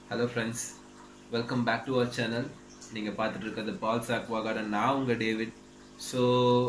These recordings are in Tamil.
hello friends welcome back to our channel நீங்கள் பார்த்துட்டு இருக்கிறது பால்ஸ் அக்வா கார்டன் நான் உங்கள் டேவிட் ஸோ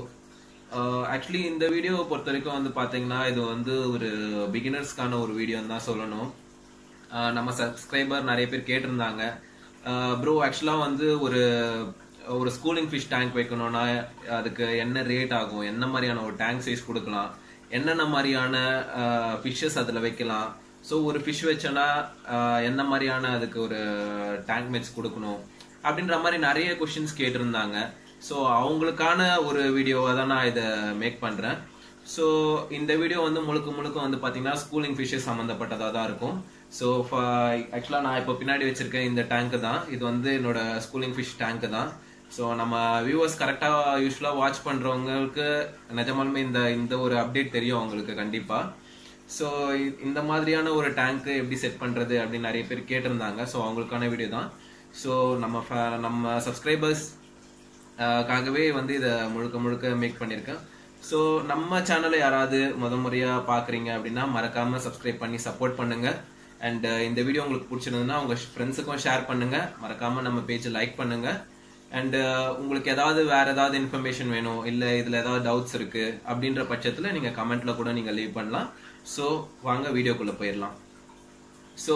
ஆக்சுவலி இந்த வீடியோவை பொறுத்த வரைக்கும் வந்து பார்த்தீங்கன்னா இது வந்து ஒரு பிகினர்ஸ்க்கான ஒரு வீடியோன்னு தான் சொல்லணும் ஆஹ் நம்ம சப்ஸ்கிரைபர் நிறைய பேர் கேட்டிருந்தாங்க ப்ரோ ஆக்சுவலாக வந்து ஒரு ஒரு ஸ்கூலிங் ஃபிஷ் டேங்க் வைக்கணும்னா அதுக்கு என்ன ரேட் ஆகும் என்ன மாதிரியான ஒரு டேங்க் சைஸ் கொடுக்கலாம் என்னென்ன மாதிரியான ஃபிஷ்ஷஸ் அதில் வைக்கலாம் ஸோ ஒரு ஃபிஷ் வச்சோன்னா ஆஹ் என்ன மாதிரியான அதுக்கு ஒரு டேங்க் மேட்ச் கொடுக்கணும் அப்படின்ற மாதிரி நிறைய கொஷின்ஸ் கேட்டிருந்தாங்க ஸோ அவங்களுக்கான ஒரு வீடியோவை தான் நான் இதை மேக் பண்ணுறேன் ஸோ இந்த வீடியோ வந்து முழுக்க முழுக்க வந்து பார்த்தீங்கன்னா ஸ்கூலிங் ஃபிஷ்ஷஸ் சம்மந்தப்பட்டதாக தான் இருக்கும் ஸோ ஆக்சுவலாக நான் இப்போ பின்னாடி வச்சிருக்க இந்த டேங்க்கு தான் இது வந்து என்னோட ஸ்கூலிங் ஃபிஷ் டேங்க்கு தான் ஸோ நம்ம வியூவர்ஸ் கரெக்டாக யூஸ்வலாக வாட்ச் பண்ணுறவங்களுக்கு நிஜமாலுமே இந்த இந்த ஒரு அப்டேட் தெரியும் அவங்களுக்கு கண்டிப்பாக ஸோ இந்த மாதிரியான ஒரு டேங்க்கு எப்படி செட் பண்ணுறது அப்படின்னு நிறைய பேர் கேட்டிருந்தாங்க ஸோ அவங்களுக்கான வீடியோ தான் ஸோ நம்ம fa- நம்ம சப்ஸ்கிரைபர்ஸ் காகவே வந்து இதை முழுக்க முழுக்க மேக் பண்ணியிருக்கேன் ஸோ நம்ம சேனலை யாராவது முத முறையாக பார்க்குறீங்க அப்படின்னா மறக்காமல் சப்ஸ்கிரைப் பண்ணி சப்போர்ட் பண்ணுங்க அண்ட் இந்த வீடியோ உங்களுக்கு பிடிச்சிருந்ததுன்னா உங்கள் ஃப்ரெண்ட்ஸுக்கும் ஷேர் பண்ணுங்க மறக்காமல் நம்ம பேஜை லைக் பண்ணுங்க அண்ட் உங்களுக்கு ஏதாவது வேற ஏதாவது இன்ஃபர்மேஷன் வேணும் இல்லை இதில் ஏதாவது டவுட்ஸ் இருக்கு அப்படின்ற பட்சத்தில் நீங்கள் கமெண்ட்ல கூட நீங்கள் லீவ் பண்ணலாம் ஸோ வாங்க வீடியோக்குள்ளே போயிடலாம் ஸோ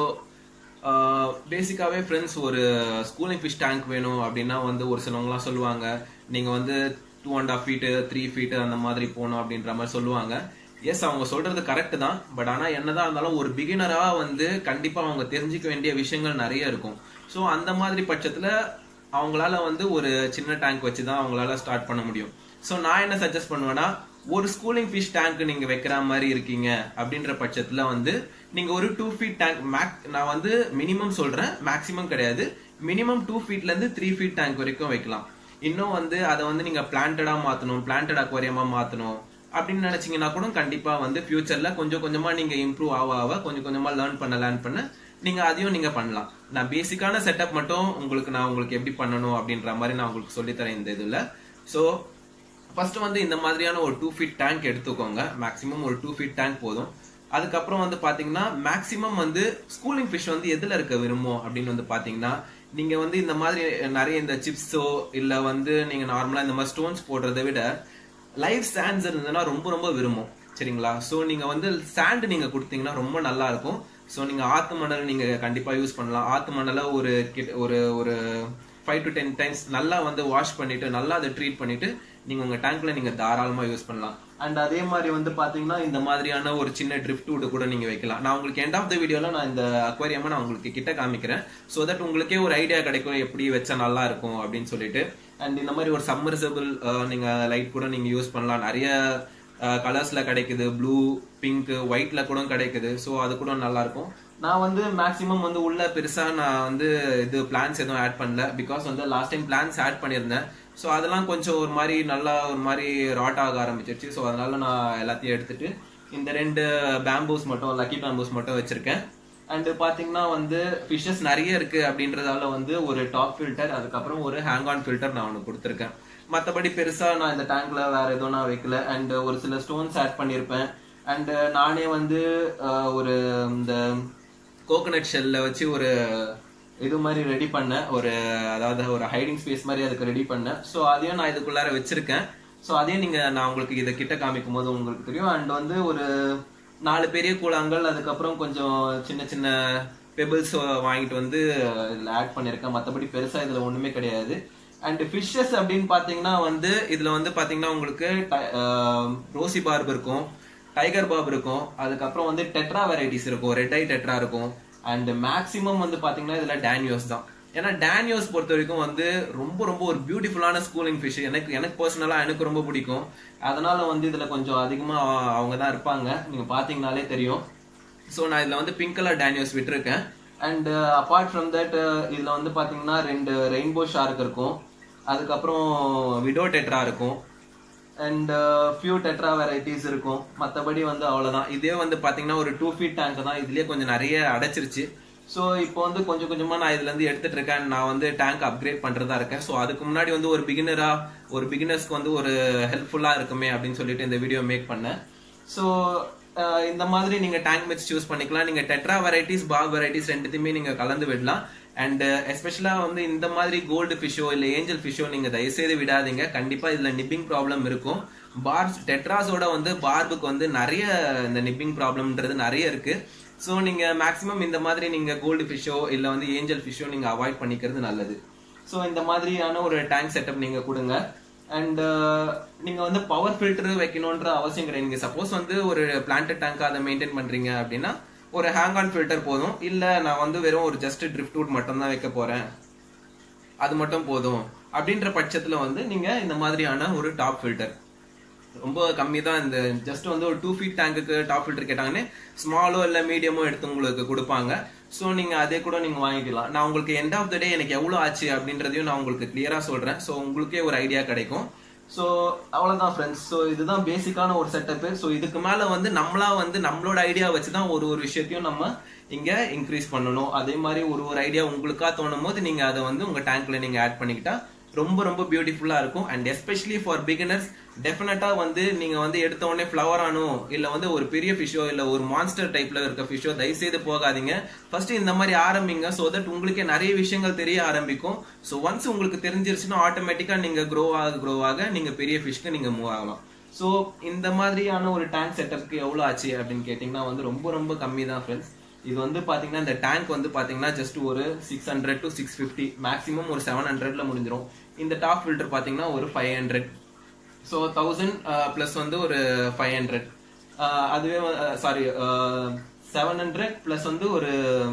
பேசிக்காகவே ஃப்ரெண்ட்ஸ் ஒரு ஸ்கூலிங் ஃபிஷ் டேங்க் வேணும் அப்படின்னா வந்து ஒரு சிலவங்கலாம் சொல்லுவாங்க நீங்கள் வந்து two and half feet three feet அந்த மாதிரி போகணும் அப்படின்ற மாதிரி சொல்லுவாங்க எஸ் அவங்க சொல்றது கரெக்ட் தான் பட் ஆனால் என்னதான் இருந்தாலும் ஒரு பிகினராக வந்து கண்டிப்பாக அவங்க தெரிஞ்சுக்க வேண்டிய விஷயங்கள் நிறைய இருக்கும் ஸோ அந்த மாதிரி பட்சத்தில் அவங்களால வந்து ஒரு சின்ன டேங்க் வச்சு தான் அவங்களால ஸ்டார்ட் பண்ண முடியும் ஸோ நான் என்ன சஜஸ்ட் பண்ணுவேன்னா ஒரு ஸ்கூலிங் ஃபிஷ் டேங்க் நீங்க வைக்கிற மாதிரி இருக்கீங்க அப்படின்ற பட்சத்துல வந்து நீங்க ஒரு டூ ஃபீட் டேங்க் மேக் நான் வந்து மினிமம் சொல்றேன் மேக்ஸிமம் கிடையாது மினிமம் டூ ஃபீட்ல இருந்து த்ரீ ஃபீட் டேங்க் வரைக்கும் வைக்கலாம் இன்னும் வந்து அதை வந்து நீங்க பிளான்டடா மாத்தணும் பிளான்டட் அக்வாரியமா மாத்தணும் அப்படின்னு நினைச்சீங்கன்னா கூட கண்டிப்பா வந்து ஃபியூச்சர்ல கொஞ்சம் கொஞ்சமா நீங்க இம்ப்ரூவ் ஆக ஆக கொஞ்சம் கொஞ்சமா லேர்ன் பண்ண லேர்ன் பண்ண நீங்க அதையும் நீங்க பண்ணலாம் நான் பேசிக்கான செட்டப் மட்டும் உங்களுக்கு நான் உங்களுக்கு எப்படி பண்ணணும் அப்படின்ற மாதிரி நான் உங்களுக்கு சொல்லித்தரேன் இந்த இதுல ஸோ ஃபர்ஸ்ட் வந்து இந்த மாதிரியான ஒரு டூ ஃபீட் டேங்க் எடுத்துக்கோங்க மேக்ஸிமம் ஒரு டூ ஃபீட் டேங்க் போதும் அதுக்கப்புறம் வந்து பாத்தீங்கன்னா மேக்ஸிமம் வந்து ஸ்கூலிங் ஃபிஷ் வந்து எதுல இருக்க விரும்பும் அப்படின்னு வந்து பாத்தீங்கன்னா நீங்க வந்து இந்த மாதிரி நிறைய இந்த சிப்ஸோ இல்ல வந்து நீங்க நார்மலா இந்த மாதிரி ஸ்டோன்ஸ் போடுறதை விட லைவ் சாண்ட்ஸ் இருந்ததுன்னா ரொம்ப ரொம்ப விரும்பும் சரிங்களா ஸோ நீங்க வந்து சாண்ட் நீங்க கொடுத்தீங்கன்னா ரொம்ப நல்லா இருக்கும் ஸோ நீங்க ஆத்து மணல் நீங்க கண்டிப்பா யூஸ் பண்ணலாம் ஆத்து மணலை ஒரு கிட்ட- ஒரு ஒரு ஃபைவ் டு டென் டைம்ஸ் நல்லா வந்து வாஷ் பண்ணிட்டு நல்லா அதை ட்ரீட் பண்ணிட்டு நீங்க உங்க டேங்க்ல நீங்க தாராளமா யூஸ் பண்ணலாம் அண்ட் அதே மாதிரி வந்து பாத்தீங்கன்னா இந்த மாதிரியான ஒரு சின்ன ட்ரிஃப்ட் wood கூட நீங்க வைக்கலாம் நான் உங்களுக்கு எண்ட் ஆஃப் த வீடியோல நான் இந்த அக்வாரியமா நான் உங்களுக்கு கிட்ட காமிக்கிறேன் ஸோ தட் உங்களுக்கே ஒரு ஐடியா கிடைக்கும் எப்படி வச்சா நல்லா இருக்கும் அப்படின்னு சொல்லிட்டு அண்ட் இந்த மாதிரி ஒரு சம்மர்சபிள் நீங்க லைட் கூட நீங்க யூஸ் பண்ணலாம் நிறைய கலர்ஸ்ல கிடைக்குது ப்ளூ பிங்க் ஒயிட்ல கூட கிடைக்குது ஸோ அது கூட நல்லா இருக்கும் நான் வந்து மேக்ஸிமம் வந்து உள்ள பெருசா நான் வந்து இது பிளான்ஸ் எதுவும் ஆட் பண்ணல பிகாஸ் வந்து லாஸ்ட் டைம் பிளான்ஸ் ஆட் பண்ணியிருந்தேன் ஸோ அதெல்லாம் கொஞ்சம் ஒரு மாதிரி நல்லா ஒரு மாதிரி ராட் ஆக ஆரம்பிச்சிருச்சு ஸோ அதனால நான் எல்லாத்தையும் எடுத்துட்டு இந்த ரெண்டு பேம்பூஸ் மட்டும் லக்கி பேம்பூஸ் மட்டும் வச்சிருக்கேன் அண்ட் பாத்தீங்கன்னா வந்து ஃபிஷஸ் நிறைய இருக்கு அப்படின்றதால வந்து ஒரு டாப் ஃபில்டர் அதுக்கப்புறம் ஒரு ஹேங் ஆன் ஃபில்டர் நான் ஒன்று கொடுத்துருக்கேன் மற்றபடி பெருசா நான் இந்த டேங்க்ல வேற எதுவும் நான் வைக்கல அண்ட் ஒரு சில ஸ்டோன்ஸ் ஆட் பண்ணியிருப்பேன் அண்ட் நானே வந்து அஹ், ஒரு இந்த கோகனட் ஷெல்ல வச்சு ஒரு இது மாதிரி ரெடி பண்ணேன் ஒரு அதாவது ஒரு ஹைடிங் ஸ்பேஸ் மாதிரி அதுக்கு ரெடி பண்ணேன் ஸோ அதையும் நான் இதுக்குள்ளார வச்சிருக்கேன் ஸோ அதையும் நீங்க நான் உங்களுக்கு இதை கிட்ட காமிக்கும் போது உங்களுக்கு தெரியும் அண்ட் வந்து ஒரு நாலு பெரிய கூழாங்கல் அதுக்கப்புறம் கொஞ்சம் சின்ன சின்ன பெபிள்ஸ் வாங்கிட்டு வந்து இதில் ஆட் பண்ணியிருக்கேன் மற்றபடி பெருசா இதுல ஒண்ணுமே கிடையாது அண்ட் ஃபிஷ்ஷஸ் அப்படின்னு பாத்தீங்கன்னா வந்து இதுல வந்து பாத்தீங்கன்னா உங்களுக்கு ரோசி பார்ப் இருக்கும் டைகர் பாப் இருக்கும் அதுக்கப்புறம் வந்து டெட்ரா வெரைட்டிஸ் இருக்கும் ரெட் ஐ டெட்ரா இருக்கும் அண்ட் மேக்ஸிமம் வந்து பாத்தீங்கன்னா இதுல டேனியோஸ் தான் ஏன்னா டேனியோஸ் பொறுத்த வரைக்கும் வந்து ரொம்ப ரொம்ப ஒரு பியூட்டிஃபுல்லான ஸ்கூலிங் ஃபிஷ் எனக்கு எனக்கு பர்சனலா எனக்கு ரொம்ப பிடிக்கும் அதனால வந்து இதுல கொஞ்சம் அதிகமா அவங்க தான் இருப்பாங்க நீங்க பாத்தீங்கனாலே தெரியும் ஸோ நான் இதுல வந்து பிங்க் கலர் டேனியோஸ் விட்டுருக்கேன் அண்ட் அப்பார்ட் ஃப்ரம் தட் இதுல வந்து பாத்தீங்கன்னா ரெண்டு ரெயின்போ ஷார்க் இருக்கும் அதுக்கப்புறம் விடோ டெட்ரா இருக்கும் அண்ட் ஃபியூ டெட்ரா வெரைட்டிஸ் இருக்கும் மற்றபடி வந்து அவ்வளோதான் இதே வந்து பார்த்தீங்கன்னா ஒரு டூ ஃபீட் டேங்க் தான் இதுலயே கொஞ்சம் நிறைய அடைச்சிருச்சு ஸோ இப்போ வந்து கொஞ்சம் கொஞ்சமாக நான் இதுல இருந்து எடுத்துட்டு இருக்கேன் நான் வந்து டேங்க் அப்கிரேட் பண்றதா இருக்கேன் ஸோ அதுக்கு முன்னாடி வந்து ஒரு பிகினரா ஒரு பிகினர்ஸ்க்கு வந்து ஒரு ஹெல்ப்ஃபுல்லாக இருக்குமே அப்படின்னு சொல்லிட்டு இந்த வீடியோ மேக் பண்ணேன் ஸோ அஹ் இந்த மாதிரி நீங்க டேங்க் மிக்ஸ் சூஸ் பண்ணிக்கலாம் நீங்க டெட்ரா வெரைட்டிஸ் பாப் வெரைட்டிஸ் ரெண்டுத்தையுமே நீங்க கலந்து விடலாம் அண்ட் எஸ்பெஷலா வந்து இந்த மாதிரி கோல்டு ஃபிஷோ இல்ல ஏஞ்சல் ஃபிஷோ நீங்க தயவுசெய்து விடாதீங்க கண்டிப்பா இதுல நிப்பிங் ப்ராப்ளம் இருக்கும் பார்ஸ் டெட்ராஸோட வந்து பார்புக்கு வந்து நிறைய இந்த நிப்பிங் ப்ராப்ளம்ன்றது நிறைய இருக்கு ஸோ நீங்க மேக்ஸிமம் இந்த மாதிரி நீங்க கோல்டு ஃபிஷோ இல்ல வந்து ஏஞ்சல் ஃபிஷோ நீங்க அவாய்ட் பண்ணிக்கிறது நல்லது ஸோ இந்த மாதிரியான ஒரு டேங்க் செட்டப் நீங்க கொடுங்க அண்ட் நீங்க வந்து பவர் ஃபில்டர் வைக்கணும்ன்ற அவசியம் கிடையாது நீங்க சப்போஸ் வந்து ஒரு பிளான்ட் டேங்க் அதை மெயின்டைன் பண்றீங்க அப்படின்னா ஒரு ஹேங் ஆன் ஃபில்டர் போதும் இல்ல நான் வந்து வெறும் ஒரு ஜஸ்ட் ட்ரிஃப்ட் வுட் மட்டும் தான் வைக்க போறேன் அது மட்டும் போதும் அப்படின்ற பட்சத்துல வந்து நீங்க இந்த மாதிரியான ஒரு டாப் ஃபில்டர் ரொம்ப கம்மி தான் இந்த ஜஸ்ட் வந்து ஒரு டூ ஃபீட் டேங்குக்கு டாப் ஃபில்டர் கேட்டாங்கன்னு ஸ்மாலோ இல்ல மீடியமோ எடுத்து உங்களுக்கு கொடுப்பாங்க ஸோ நீங்க அதே கூட நீங்க வாங்கிக்கலாம் நான் உங்களுக்கு எண்ட் ஆஃப் த டே எனக்கு எவ்வளவு ஆச்சு அப்படின்றதையும் நான் உங்களுக்கு கிளியரா சொல்றேன் ஸோ உங்களுக்கே ஒரு ஐடியா கிடைக்கும் ஸோ அவ்வளோதான் ஃப்ரெண்ட்ஸ் ஸோ இதுதான் பேசிக்கான ஒரு செட்டப்பு ஸோ இதுக்கு மேலே வந்து நம்மளா வந்து நம்மளோட ஐடியா வச்சு தான் ஒரு ஒரு விஷயத்தையும் நம்ம இங்கே இன்க்ரீஸ் பண்ணணும் அதே மாதிரி ஒரு ஒரு ஐடியா உங்களுக்கா தோணும் போது நீங்கள் அதை வந்து உங்கள் டேங்க்ல நீங்கள் ஆட் பண்ணிக்கிட்டா ரொம்ப ரொம்ப பியூட்டிஃபுல்லா இருக்கும் அண்ட் எஸ்பெஷலி ஃபார் பிகினர்ஸ் டெஃபினட்டா வந்து நீங்க வந்து எடுத்த உடனே ஃபிளவர் ஆனோ இல்ல வந்து ஒரு பெரிய ஃபிஷோ இல்ல ஒரு மான்ஸ்டர் டைப்ல இருக்க ஃபிஷோ தயவுசெய்து போகாதீங்க ஃபர்ஸ்ட் இந்த மாதிரி ஆரம்பிங்க ஸோ தட் உங்களுக்கே நிறைய விஷயங்கள் தெரிய ஆரம்பிக்கும் ஸோ ஒன்ஸ் உங்களுக்கு தெரிஞ்சிருச்சுன்னா ஆட்டோமேட்டிக்கா நீங்க க்ரோ ஆக க்ரோ ஆக நீங்க பெரிய ஃபிஷ்க்கு நீங்க மூவ் ஆகலாம் ஸோ இந்த மாதிரியான ஒரு டேங்க் செட்டப்க்கு எவ்வளோ ஆச்சு அப்படின்னு கேட்டிங்கன்னா வந்து ரொம்ப ரொம்ப கம்மி தான் ஃப்ரெண்ட்ஸ் இது வந்து பாத்தீங்கன்னா இந்த டேங்க் வந்து பாத்தீங்கன்னா ஜஸ்ட் ஒரு six hundred to six fifty maximum ஒரு செவன் ஹண்ட்ரட்ல முடிஞ்சிரும் இந்த டாப் ஃபில்டர் பாத்தீங்கன்னா ஒரு five hundred so thousand plus வந்து ஒரு ஃபைவ் ஹண்ட்ரட் அதுவே சாரி செவன் ஹண்ட்ரட் ப்ளஸ் வந்து ஒரு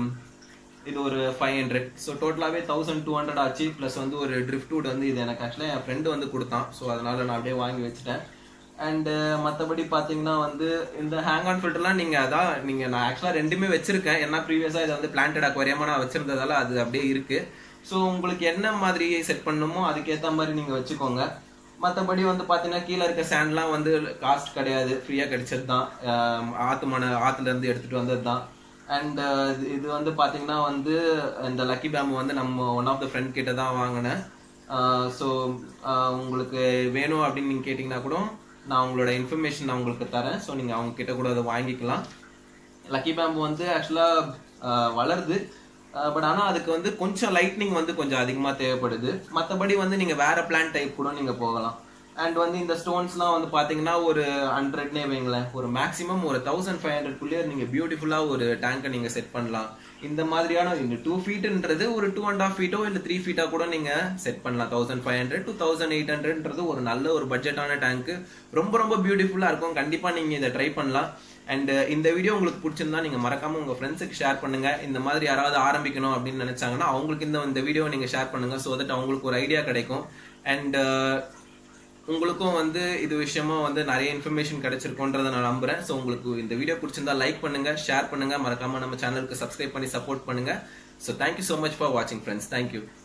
இது ஒரு ஃபைவ் ஹண்ட்ரட் ஸோ டோட்டலாகவே தௌசண்ட் டூ ஹண்ட்ரட் ஆச்சு ப்ளஸ் வந்து ஒரு ட்ரிஃப்ட் வுட் வந்து இது எனக்கு ஆக்சுவலாக என் ஃப்ரெண்டு வந்து கொடுத்தான் ஸோ அதனால நான் அப்படியே வாங்கி வச்சுட்டேன் அண்டு மற்றபடி பார்த்தீங்கன்னா வந்து இந்த ஹேங் ஆன் ஃபில்டர்லாம் நீங்கள் அதான் நீங்கள் நான் ஆக்சுவலாக ரெண்டுமே வச்சிருக்கேன் ஏன்னா ப்ரீவியஸாக இதை வந்து பிளான்டட் அக்வரியமாக நான் வச்சிருந்ததால அது அப்படியே இருக்கு ஸோ உங்களுக்கு என்ன மாதிரி செட் பண்ணணுமோ அதுக்கேற்ற மாதிரி நீங்கள் வச்சுக்கோங்க மற்றபடி வந்து பார்த்தீங்கன்னா கீழே இருக்க சேண்ட்லாம் வந்து காஸ்ட் கிடையாது ஃப்ரீயாக கிடைச்சது தான் ஆற்று மன ஆற்றுலேருந்து எடுத்துகிட்டு வந்தது தான் அண்ட் இது வந்து பார்த்தீங்கன்னா வந்து இந்த லக்கி பேம்பு வந்து நம்ம ஒன் ஆஃப் த ஃப்ரெண்ட் கிட்ட தான் வாங்கினேன் ஸோ உங்களுக்கு வேணும் அப்படின்னு நீங்கள் கேட்டிங்கன்னா கூட நான் உங்களோட இன்ஃபர்மேஷன் நான் உங்களுக்கு தரேன் ஸோ நீங்கள் அவங்க கிட்ட கூட அதை வாங்கிக்கலாம் லக்கி பேம்பு வந்து ஆக்சுவலாக வளருது பட் ஆனால் அதுக்கு வந்து கொஞ்சம் லைட்னிங் வந்து கொஞ்சம் அதிகமாக தேவைப்படுது மற்றபடி வந்து நீங்கள் வேற பிளான் டைப் கூட நீங்கள் போகலாம் அண்ட் வந்து இந்த ஸ்டோன்ஸ்லாம் வந்து பார்த்தீங்கன்னா ஒரு ஹண்ட்ரட்னே வைங்களேன் ஒரு மேக்ஸிமம் ஒரு தௌசண்ட் ஃபைவ் ஹண்ட்ரட்குள்ளேயே நீங்கள் பியூட்டிஃபுல்லாக ஒரு டேங்கை நீங்கள் செட் பண்ணலாம் இந்த மாதிரியான இந்த டூ ஃபீட்டுன்றது ஒரு டூ அண்ட் ஆஃப் ஃபீட்டோ இல்லை த்ரீ ஃபீட்டா கூட நீங்கள் செட் பண்ணலாம் thousand five hundred two thousand eight ஹண்ட்ரட்ன்றது ஒரு நல்ல ஒரு பட்ஜெட்டான டேங்க்கு ரொம்ப ரொம்ப பியூட்டிஃபுல்லாக இருக்கும் கண்டிப்பாக நீங்கள் இதை ட்ரை பண்ணலாம் அண்ட் இந்த வீடியோ உங்களுக்கு பிடிச்சிருந்தா நீங்க மறக்காம உங்க ஃப்ரெண்ட்ஸுக்கு ஷேர் பண்ணுங்க இந்த மாதிரி யாராவது ஆரம்பிக்கணும் அப்படின்னு நினைச்சாங்கன்னா அவங்களுக்கு இந்த இந்த வீடியோ நீங்க ஷேர் பண்ணுங்க ஸோ தட் அவங்களுக்கு ஒரு ஐடியா கிடைக்கும் அண்ட் உங்களுக்கும் வந்து இது விஷயமா வந்து நிறைய இன்ஃபர்மேஷன் கிடைச்சிருக்கோன்றதை நான் நம்புறேன் ஸோ உங்களுக்கு இந்த வீடியோ பிடிச்சிருந்தா லைக் பண்ணுங்க ஷேர் பண்ணுங்க மறக்காம நம்ம சேனலுக்கு சப்ஸ்கிரைப் பண்ணி சப்போர்ட் பண்ணுங்க so thank you so much for வாட்சிங் ஃப்ரெண்ட்ஸ் தேங்க்யூ